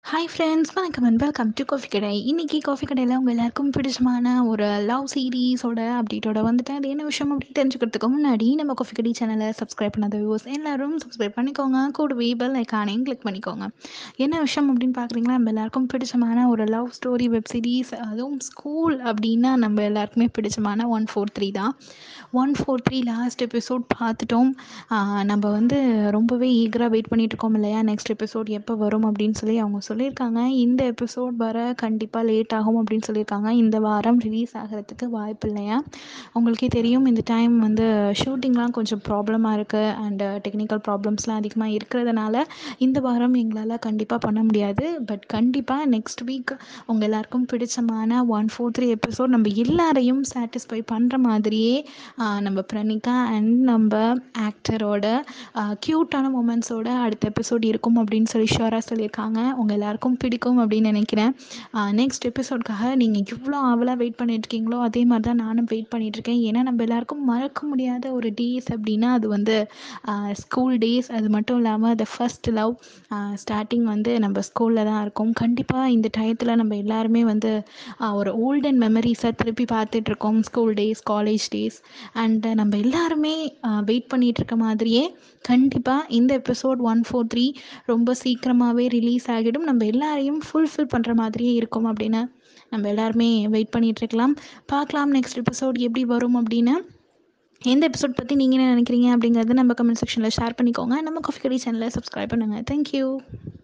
hi friends வணக்கம் and welcome to coffee கடை இன்றைக்கி காஃபி கடையில் உங்கள் எல்லாருக்கும் பிடிச்சமான ஒரு லவ் சீரீஸோட அப்டேட்டோட வந்துட்டேன் அது என்ன விஷயம் அப்படின்னு தெரிஞ்சுக்கிறதுக்கு முன்னாடி நம்ம காஃபி கடை சேனலை சப்ஸ்கிரைப் பண்ணாத வியூஸ் எல்லாரும் சப்ஸ்கிரைப் பண்ணிக்கோங்க கூடவே பெல் ஐக்கானையும் கிளிக் பண்ணிக்கோங்க என்ன விஷயம் அப்படின்னு பார்க்குறீங்களா நம்ம எல்லாருக்கும் பிடிச்சமான ஒரு லவ் ஸ்டோரி வெப் சீரிஸ் அதுவும் ஸ்கூல் அப்படின்னா நம்ம எல்லாருக்குமே பிடிச்சமான ஒன் ஃபோர் த்ரீ தான் one four three last episode பார்த்துட்டோம் ஆஹ் நம்ம வந்து ரொம்பவே ஈகராக வெயிட் பண்ணிட்டு இருக்கோம் இல்லையா நெக்ஸ்ட் எபிசோட் எப்போ வரும் அப்படின்னு சொல்லி அவங்க சொல்லியிருக்காங்க இந்த எபிசோட் வர கண்டிப்பாக லேட் ஆகும் அப்படின்னு சொல்லியிருக்காங்க இந்த வாரம் ரிலீஸ் ஆகிறதுக்கு வாய்ப்பு இல்லையா உங்களுக்கே தெரியும் இந்த டைம் வந்து ஷூட்டிங்லாம் கொஞ்சம் ப்ராப்ளமாக இருக்குது அண்ட் டெக்னிக்கல் ப்ராப்ளம்ஸ்லாம் அதிகமாக இருக்கிறதுனால இந்த வாரம் எங்களால் கண்டிப்பாக பண்ண முடியாது பட் கண்டிப்பாக நெக்ஸ்ட் வீக் உங்கள் எல்லாருக்கும் பிடிச்சமான ஒன் ஃபோர் த்ரீ எபிசோட் நம்ம எல்லாரையும் சாட்டிஸ்ஃபை பண்ணுற மாதிரியே ஆஹ் நம்ம பிரணிகா அண்ட் நம்ம ஆக்டரோட க்யூட்டான மூமெண்ட்ஸோட அடுத்த எபிசோட் இருக்கும் அப்படின்னு சொல்லி ஷுவராக சொல்லியிருக்காங்க உங்கள் எல்லாருக்கும் பிடிக்கும் அப்படின்னு நினைக்கிறேன் நெக்ஸ்ட் எபிசோட்காக நீங்கள் எவ்வளோ ஆவலாக வெயிட் பண்ணிட்டுருக்கீங்களோ அதே மாதிரி தான் நானும் வெயிட் பண்ணிகிட்ருக்கேன் ஏன்னா நம்ம எல்லாருக்கும் மறக்க முடியாத ஒரு டேஸ் அப்படின்னா அது வந்து ஸ்கூல் டேஸ் அது மட்டும் இல்லாமல் த ஃபஸ்ட் லவ் ஸ்டார்டிங் வந்து நம்ம ஸ்கூலில் தான் இருக்கும் கண்டிப்பாக இந்த டயத்தில் நம்ம எல்லாருமே வந்து ஆஹ் ஒரு ஓல்டன் மெமரிஸை திருப்பி பார்த்துட்ருக்கோம் school days college days and நம்ம எல்லாருமே வெயிட் பண்ணிகிட்டு இருக்க மாதிரியே கண்டிப்பாக இந்த எபிசோட் ஒன் ஃபோர் த்ரீ ரொம்ப சீக்கிரமாகவே ரிலீஸ் ஆகிடும் நம்ம எல்லாரையும் ஃபுல்ஃபில் பண்ணுற மாதிரியே இருக்கும் அப்படின்னு நம்ம எல்லாருமே வெயிட் பண்ணிட்டு இருக்கலாம் பார்க்கலாம் நெக்ஸ்ட் எபிசோட் எப்படி வரும் அப்படின்னு எந்த எபிசோட் பற்றி நீங்கள் என்ன நினைக்கிறீங்க அப்படிங்கிறத நம்ம கமெண்ட் செக்ஷனில் ஷேர் பண்ணிக்கோங்க நம்ம காஃபி கடி சேனலை சப்ஸ்கிரைப் பண்ணுங்கள் தேங்க்யூ